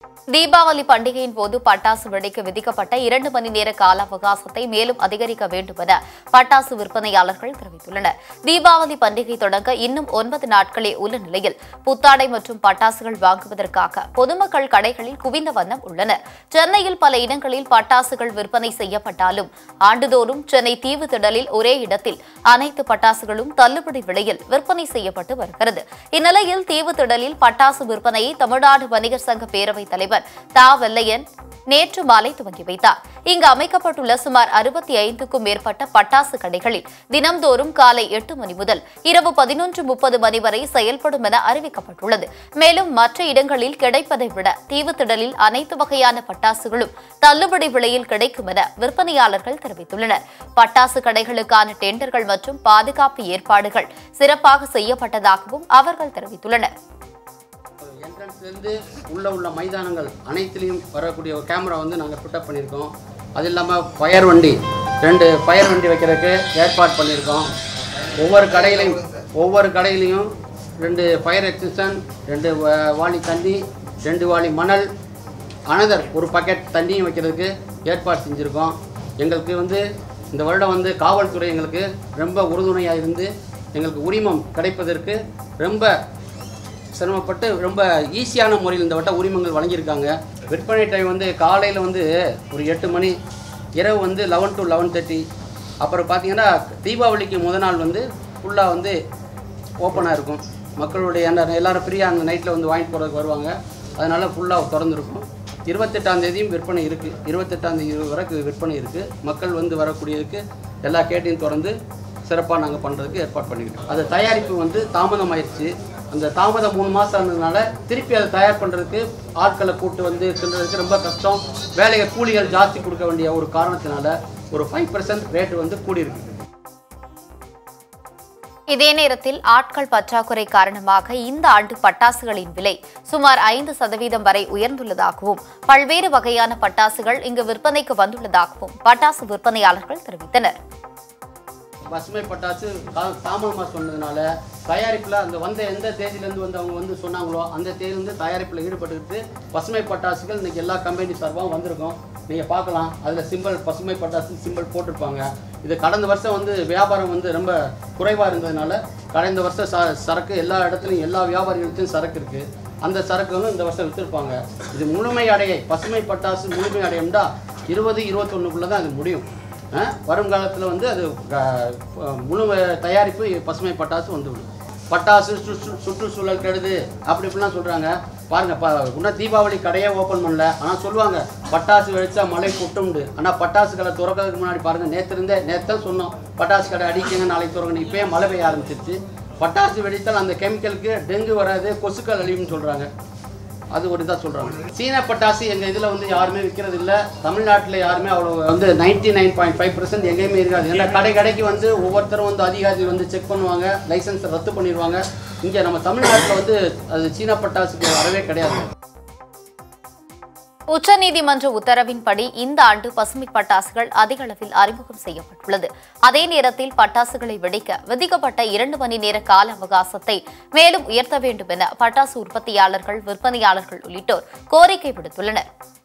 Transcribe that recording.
தீபாவளி பண்டிகையின் போது பட்டாசு வெடிக்க விதிக்கப்பட்ட இரண்டு மணி நேர கால அவகாசத்தை மேலும் அதிகரிக்க வேண்டும் என பட்டாசு விற்பனையாளர்கள் தெரிவித்துள்ளனர் தீபாவளி பண்டிகை தொடங்க இன்னும் ஒன்பது நாட்களே உள்ள நிலையில் புத்தாடை மற்றும் பட்டாசுகள் வாங்குவதற்காக பொதுமக்கள் கடைகளில் குவிந்த வண்ணம் உள்ளனர் சென்னையில் பல இடங்களில் பட்டாசுகள் விற்பனை செய்யப்பட்டாலும் ஆண்டுதோறும் சென்னை தீவு திடலில் ஒரே இடத்தில் அனைத்து பட்டாசுகளும் தள்ளுபடி விலையில் விற்பனை செய்யப்பட்டு வருகிறது இந்நிலையில் தீவு திடலில் பட்டாசு விற்பனையை தமிழ்நாடு வணிகர் சங்க பேரவைத் தலைவர் தா வெள்ளையன் நேற்று மாலை துவங்கி வைத்தார் இங்கு அமைக்கப்பட்டுள்ள சுமார் அறுபத்தி ஐந்துக்கும் மேற்பட்ட பட்டாசு கடைகளில் தினம்தோறும் காலை எட்டு மணி முதல் இரவு பதினொன்று முப்பது மணி வரை செயல்படும் என அறிவிக்கப்பட்டுள்ளது மேலும் மற்ற இடங்களில் கிடைப்பதை விட தீவுத்திடலில் அனைத்து வகையான பட்டாசுகளும் தள்ளுபடி விலையில் கிடைக்கும் என விற்பனையாளர்கள் தெரிவித்துள்ளனர் பட்டாசு கடைகளுக்கான டெண்டர்கள் மற்றும் பாதுகாப்பு ஏற்பாடுகள் சிறப்பாக செய்யப்பட்டதாகவும் அவர்கள் தெரிவித்துள்ளனர் என்ட்ரன்ஸ்லேருந்து உள்ள உள்ள மைதானங்கள் அனைத்துலேயும் வரக்கூடிய ஒரு கேமரா வந்து நாங்கள் ஃபிட்டப் பண்ணியிருக்கோம் அது இல்லாமல் ஃபயர் வண்டி ரெண்டு ஃபயர் வண்டி வைக்கிறதுக்கு ஏற்பாடு பண்ணியிருக்கோம் ஒவ்வொரு கடையிலையும் ஒவ்வொரு கடையிலையும் ரெண்டு ஃபயர் எக்ஸிஸ்டன் ரெண்டு வா- வாளி தண்ணி ரெண்டு வாளி மணல் அனதர் ஒரு பக்கெட் தண்ணியும் வைக்கிறதுக்கு ஏற்பாடு செஞ்சுருக்கோம் எங்களுக்கு வந்து இந்த வருடம் வந்து காவல்துறை எங்களுக்கு ரொம்ப உறுதுணையாக இருந்து எங்களுக்கு உரிமம் கிடைப்பதற்கு ரொம்ப சிரமப்பட்டு ரொம்ப ஈஸியான முறையில் இந்த வட்ட உரிமங்கள் வழங்கியிருக்காங்க விற்பனை டைம் வந்து காலையில் வந்து ஒரு எட்டு மணி இரவு வந்து லெவன் டு லெவன் தேர்ட்டி அப்புறம் பார்த்தீங்கன்னா தீபாவளிக்கு முத நாள் வந்து ஃபுல்லாக வந்து ஓப்பனாக இருக்கும் மக்களுடைய அந்த எல்லாரும் ஃப்ரீயாக அந்த நைட்டில் வந்து வாங்கிட்டு போகிறதுக்கு வருவாங்க அதனால் ஃபுல்லாக திறந்துருக்கும் இருபத்தெட்டாம் தேதியும் விற்பனை இருக்குது இருபத்தெட்டாம் தேதி வரைக்கும் விற்பனை இருக்குது மக்கள் வந்து வரக்கூடியதுக்கு எல்லா கேட்டையும் திறந்து சிறப்பாக நாங்கள் பண்ணுறதுக்கு ஏற்பாடு பண்ணிக்கிட்டோம் அது தயாரிப்பு வந்து தாமதம் ஆயிடுச்சு அந்த தாமதம் மூணு மாதம் இருந்ததுனால திருப்பி அதை தயார் பண்ணுறதுக்கு ஆட்களை கூட்டு வந்து செல்றதுக்கு ரொம்ப கஷ்டம் வேலையை கூலிகள் ஜாஸ்தி கொடுக்க வேண்டிய ஒரு காரணத்தினால ஒரு ஃபைவ் பர்சன்ட் ரேட்டு வந்து கூடியிருக்கு இதே நேரத்தில் ஆட்கள் பற்றாக்குறை காரணமாக இந்த ஆண்டு பட்டாசுகளின் விலை சுமார் ஐந்து சதவீதம் வரை உயர்ந்துள்ளதாகவும் பல்வேறு வகையான பட்டாசுகள் இங்கு விற்பனைக்கு வந்துள்ளதாகவும் பட்டாசு விற்பனையாளர்கள் தெரிவித்தனர் பசுமை பட்டாசு கா- தாமதமாக சொன்னதுனால தயாரிப்பில் அந்த வந்த எந்த தேதியிலேருந்து வந்து அவங்க வந்து சொன்னாங்களோ அந்த தேதியிலேருந்து தயாரிப்பில் ஈடுபட்டுக்கிட்டு பசுமை பட்டாசுகள் இன்னைக்கு எல்லா கம்பெனி சார்பாகவும் வந்திருக்கும் நீங்கள் பார்க்கலாம் அதில் சிம்பிள் பசுமை பட்டாசு சிம்பிள் போட்டிருப்பாங்க இது கடந்த வருஷம் வந்து வியாபாரம் வந்து ரொம்ப குறைவாக இருந்ததுனால கடந்த வருஷம் ச சரக்கு எல்லா இடத்துலையும் எல்லா வியாபாரிகளுக்கும் சரக்கு இருக்குது அந்த சரக்கு வந்து இந்த வருஷம் விற்றுருப்பாங்க இது முழுமை அடைய பசுமை பட்டாசு முழுமை அடையும்டா இருபது இருபத்தொன்னுக்குள்ளே தான் அது முடியும் அஹ் வருங்காலத்தில் வந்து அது அஹ், முழு தயாரிப்பு பசுமை பட்டாசு வந்துவிடும் பட்டாசு சுற்று சுற்றுச்சூழல் கெடுது அப்படி இப்படிலாம் சொல்கிறாங்க பாருங்கள் ப இன்னும் தீபாவளி கடையே ஓப்பன் பண்ணல ஆனால் சொல்லுவாங்க பட்டாசு வெடிச்சா மழை கொட்டும்ண்டு ஆனால் பட்டாசு கடை திறக்கிறதுக்கு முன்னாடி பாருங்கள் நேற்று இருந்தே நேற்று தான் சொன்னோம் பட்டாசு கடை அடிக்கங்க நாளைக்கு திறக்கணும் இப்போயே மழை பெய்ய ஆரம்பிச்சிருச்சு பட்டாசு வெடித்தால் அந்த கெமிக்கலுக்கு டெங்கு வராது கொசுக்கள் அழியும்னு சொல்கிறாங்க அது ஒரு இதாக சொல்கிறாங்க சீன பட்டாசு எங்கள் இதில் வந்து யாருமே விற்கிறது இல்லை தமிழ்நாட்டில் யாருமே அவ்வளோ வந்து ninety nine point five percent எங்கேயுமே இருக்காது ஏன்னா கடை கடைக்கு வந்து ஒவ்வொருத்தரும் வந்து அதிகாரி வந்து செக் பண்ணுவாங்க லைசன்ஸை ரத்து பண்ணிடுவாங்க இங்கே நம்ம தமிழ்நாட்டில் வந்து அது சீன பட்டாசுக்கு வரவே கிடையாது உச்சநீதிமன்ற உத்தரவின்படி இந்த ஆண்டு பசுமை பட்டாசுகள் அதிக அளவில் அறிமுகம் செய்யப்பட்டுள்ளது அதே நேரத்தில் பட்டாசுகளை வெடிக்க விதிக்கப்பட்ட இரண்டு மணி நேர கால அவகாசத்தை மேலும் உயர்த்த வேண்டும் என பட்டாசு உற்பத்தியாளர்கள் விற்பனையாளர்கள் உள்ளிட்டோர் கோரிக்கை விடுத்துள்ளனர்